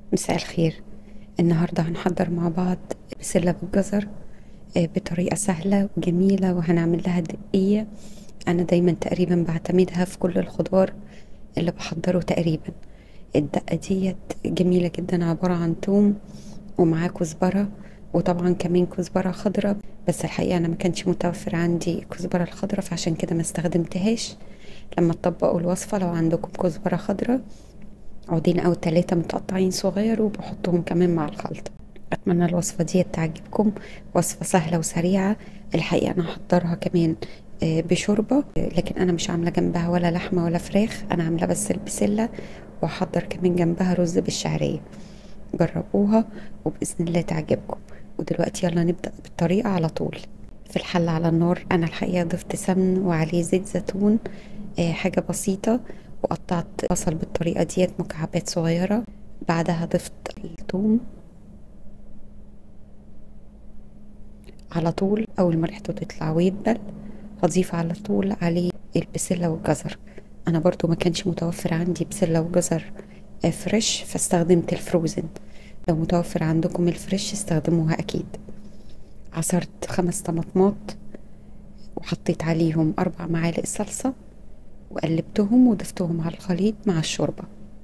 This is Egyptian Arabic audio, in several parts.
مساء الخير النهاردة هنحضر مع بعض بسلة بالجزر آه، بطريقة سهلة وجميلة وهنعمل لها دقية أنا دايما تقريبا بعتمدها في كل الخضار اللي بحضره تقريبا الدقة ديت جميلة جدا عبارة عن توم ومعاه كزبرة وطبعا كمان كزبرة خضرة بس الحقيقة أنا ما كانش متوفر عندي الكزبرة الخضرة فعشان كده ما استخدمتهاش لما تطبقوا الوصفة لو عندكم كزبرة خضرة عودين او تلاتة متقطعين صغير وبحطهم كمان مع الخلطة اتمنى الوصفة دي تعجبكم وصفة سهلة وسريعة الحقيقة انا هحضرها كمان آه، بشوربة آه، لكن انا مش عاملة جنبها ولا لحمة ولا فراخ انا عاملة بس البسلة وهحضر كمان جنبها رز بالشعرية جربوها وبإذن الله تعجبكم ودلوقتي يلا نبدأ بالطريقة على طول في الحل على النار انا الحقيقة ضفت سمن وعليه زيت زيتون آه، حاجة بسيطة وقطعت بصل بالطريقة ديت مكعبات صغيرة بعدها ضفت الثوم على طول أول ما ريحته تطلع ويدبل هضيف على طول عليه البسلة والجزر أنا برضو ما كانش متوفر عندي بسلة وجزر فريش فاستخدمت الفروزن لو متوفر عندكم الفريش استخدموها أكيد عصرت خمس طماطمات وحطيت عليهم أربع معالق صلصة وقلبتهم وضفتهم على الخليط مع الشوربة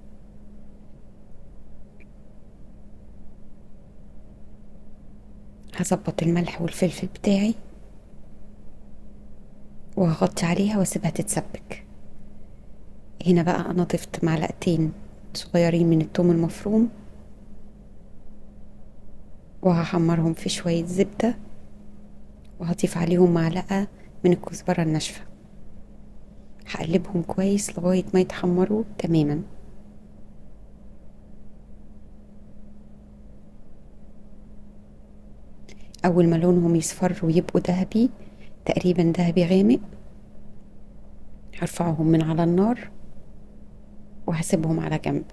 هظبط الملح والفلفل بتاعي وهغطي عليها واسيبها تتسبك هنا بقى انا ضفت معلقتين صغيرين من الثوم المفروم وهحمرهم في شوية زبدة وهضيف عليهم معلقة من الكزبرة الناشفة هقلبهم كويس لغاية ما يتحمروا تماما أول ما لونهم يصفر ويبقوا ذهبي تقريبا ذهبي غامق هرفعهم من على النار وهسيبهم على جنب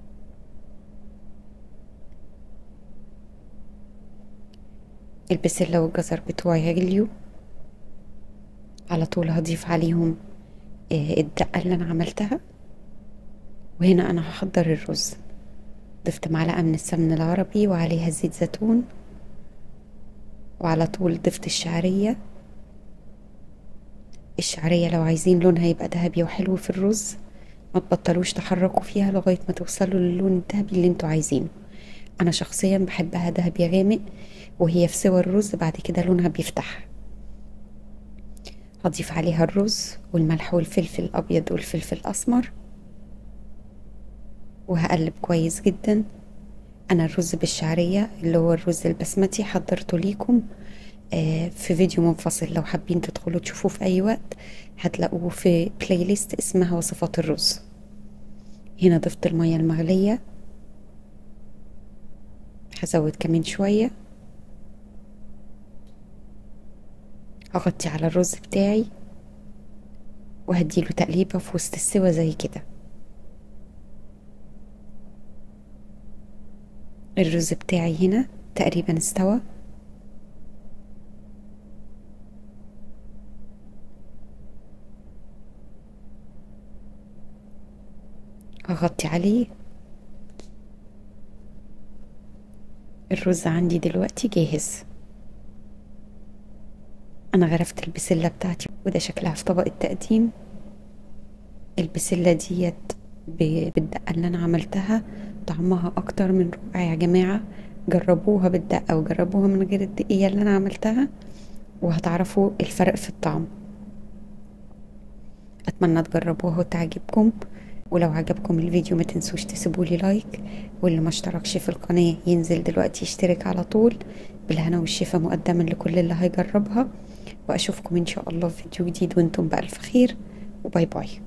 البسلة والجزر بتوعي غليوا على طول هضيف عليهم آه، الدقة اللي أنا عملتها وهنا أنا هحضر الرز ضفت معلقة من السمن العربي وعليها زيت زيتون وعلى طول ضفت الشعرية الشعرية لو عايزين لونها يبقى ذهبي وحلو في الرز ما تبطلوش تحركوا فيها لغاية ما توصلوا للون الذهبي اللي انتوا عايزينه انا شخصيا بحبها ذهبي غامق وهي في سوى الرز بعد كده لونها بيفتح هضيف عليها الرز والملح والفلفل الأبيض والفلفل الأسمر وهقلب كويس جدا أنا الرز بالشعرية اللي هو الرز البسمتي حضرته ليكم آه، في فيديو منفصل لو حابين تدخلوا تشوفوه في أي وقت هتلاقوه في بلاي ليست اسمها وصفات الرز هنا ضفت المية المغلية هزود كمان شويه هغطي على الرز بتاعي وهديله تقليبة في وسط السوا زي كده الرز بتاعي هنا تقريبا استوى هغطي عليه الرز عندي دلوقتي جاهز انا غرفت البسلة بتاعتي وده شكلها في طبق التقديم البسلة ديت بالدقة اللي انا عملتها طعمها اكتر من رائع يا جماعة جربوها بالدقة وجربوها من غير الدقية اللي انا عملتها وهتعرفوا الفرق في الطعم اتمنى تجربوها وتعجبكم ولو عجبكم الفيديو ما تنسوش تسيبولي لايك واللي ما اشتركش في القناة ينزل دلوقتي يشترك على طول بالهنا والشفا مقدما لكل اللي هيجربها واشوفكم ان شاء الله في فيديو جديد وانتم بألف خير وباي باي